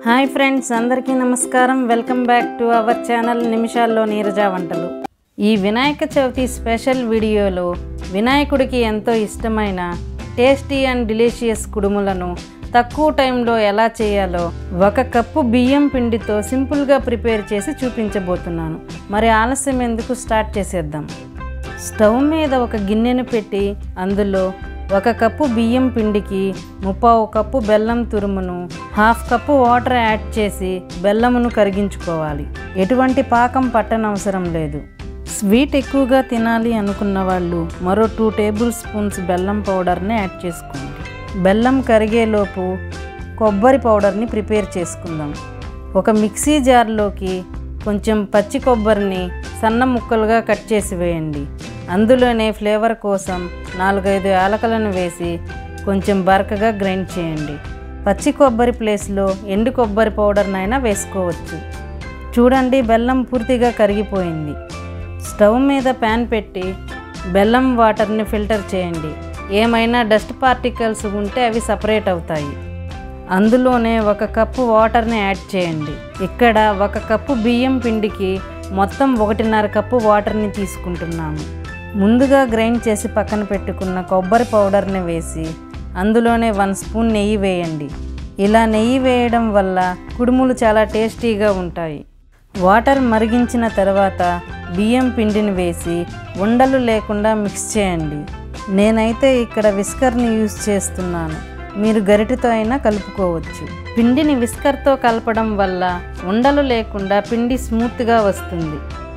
hi friends అందరికీ నమస్కారం welcome back to our channel నిమిషాల్లో నీరజ వంటలు ఈ వినాయక చవితి స్పెషల్ వీడియోలో వినాయకుడికి ఎంతో ఇష్టమైన టేస్టీ అండ్ డిలీషియస్ కుడుములను తక్కువ టైంలో ఎలా చేయాలో ఒక కప్పు బియ్యం పిండితో సింపుల్గా ప్రిపేర్ చేసి చూపించబోతున్నాను మరి ఆలస్యం ఎందుకు స్టార్ట్ చేసేద్దాం స్టవ్ మీద ఒక గిన్నెను పెట్టి అందులో ఒక కప్పు బియ్యం పిండికి ముప్పావు కప్పు బెల్లం తురుమును హాఫ్ కప్పు వాటర్ యాడ్ చేసి బెల్లమును కరిగించుకోవాలి ఎటువంటి పాకం పట్టనవసరం లేదు స్వీట్ ఎక్కువగా తినాలి అనుకున్న వాళ్ళు మరో టూ టేబుల్ స్పూన్స్ బెల్లం పౌడర్ని యాడ్ చేసుకోండి బెల్లం కరిగేలోపు కొబ్బరి పౌడర్ని ప్రిపేర్ చేసుకుందాం ఒక మిక్సీ జార్లోకి కొంచెం పచ్చి కొబ్బరిని సన్న ముక్కలుగా కట్ చేసి వేయండి అందులోనే ఫ్లేవర్ కోసం నాలుగైదు యాలకలను వేసి కొంచెం బరకగా గ్రైండ్ చేయండి పచ్చి కొబ్బరి ప్లేస్లో ఎండు కొబ్బరి పౌడర్నైనా వేసుకోవచ్చు చూడండి బెల్లం పూర్తిగా కరిగిపోయింది స్టవ్ మీద ప్యాన్ పెట్టి బెల్లం వాటర్ని ఫిల్టర్ చేయండి ఏమైనా డస్ట్ పార్టికల్స్ ఉంటే అవి సపరేట్ అవుతాయి అందులోనే ఒక కప్పు వాటర్ని యాడ్ చేయండి ఇక్కడ ఒక కప్పు బియ్యం పిండికి మొత్తం ఒకటిన్నర కప్పు వాటర్ని తీసుకుంటున్నాము ముందుగా గ్రైండ్ చేసి పక్కన పెట్టుకున్న కొబ్బరి పౌడర్ని వేసి అందులోనే వన్ స్పూన్ నెయ్యి వేయండి ఇలా నెయ్యి వేయడం వల్ల కుడుములు చాలా టేస్టీగా ఉంటాయి వాటర్ మరిగించిన తర్వాత బియ్యం పిండిని వేసి ఉండలు లేకుండా మిక్స్ చేయండి నేనైతే ఇక్కడ విస్కర్ని యూజ్ చేస్తున్నాను మీరు గరిటెతో అయినా కలుపుకోవచ్చు పిండిని విస్కర్తో కలపడం వల్ల ఉండలు లేకుండా పిండి స్మూత్గా వస్తుంది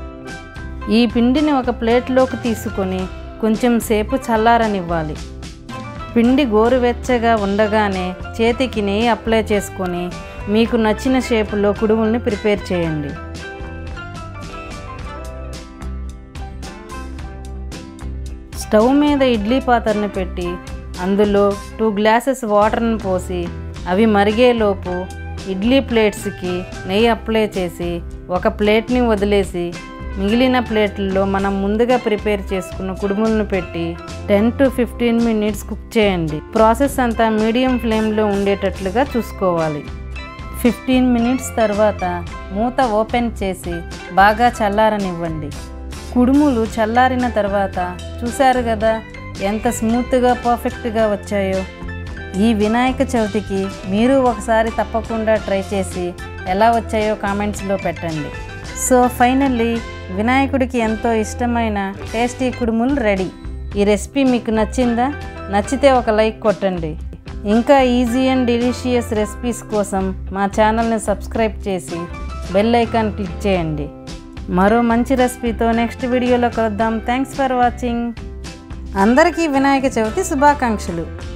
ఈ పిండిని ఒక ప్లేట్లోకి తీసుకొని కొంచెం సేపు చల్లారనివ్వాలి పిండి గోరువెచ్చగా ఉండగానే చేతికి నెయ్యి అప్లై చేసుకొని మీకు నచ్చిన షేపులో కుడుముల్ని ప్రిపేర్ చేయండి స్టవ్ మీద ఇడ్లీ పాత్రని పెట్టి అందులో టూ గ్లాసెస్ వాటర్ని పోసి అవి మరిగేలోపు ఇడ్లీ ప్లేట్స్కి నెయ్యి అప్లై చేసి ఒక ప్లేట్ని వదిలేసి మిగిలిన ప్లేట్లలో మనం ముందుగా ప్రిపేర్ చేసుకున్న కుడుములను పెట్టి ten to fifteen minutes cook చేయండి ప్రాసెస్ అంతా మీడియం ఫ్లేమ్లో ఉండేటట్లుగా చూసుకోవాలి ఫిఫ్టీన్ మినిట్స్ తర్వాత మూత ఓపెన్ చేసి బాగా చల్లారనివ్వండి కుడుములు చల్లారిన తర్వాత చూశారు కదా ఎంత స్మూత్గా పర్ఫెక్ట్గా వచ్చాయో ఈ వినాయక చవితికి మీరు ఒకసారి తప్పకుండా ట్రై చేసి ఎలా వచ్చాయో కామెంట్స్లో పెట్టండి సో ఫైనల్లీ వినాయకుడికి ఎంతో ఇష్టమైన టేస్టీ కుడుములు రెడీ ఈ రెసిపీ మీకు నచ్చిందా నచ్చితే ఒక లైక్ కొట్టండి ఇంకా ఈజీ అండ్ డెలిషియస్ రెసిపీస్ కోసం మా ఛానల్ని సబ్స్క్రైబ్ చేసి బెల్ ఐకాన్ క్లిక్ చేయండి మరో మంచి రెసిపీతో నెక్స్ట్ వీడియోలో కలుద్దాం థ్యాంక్స్ ఫర్ వాచింగ్ అందరికీ వినాయక చవితి శుభాకాంక్షలు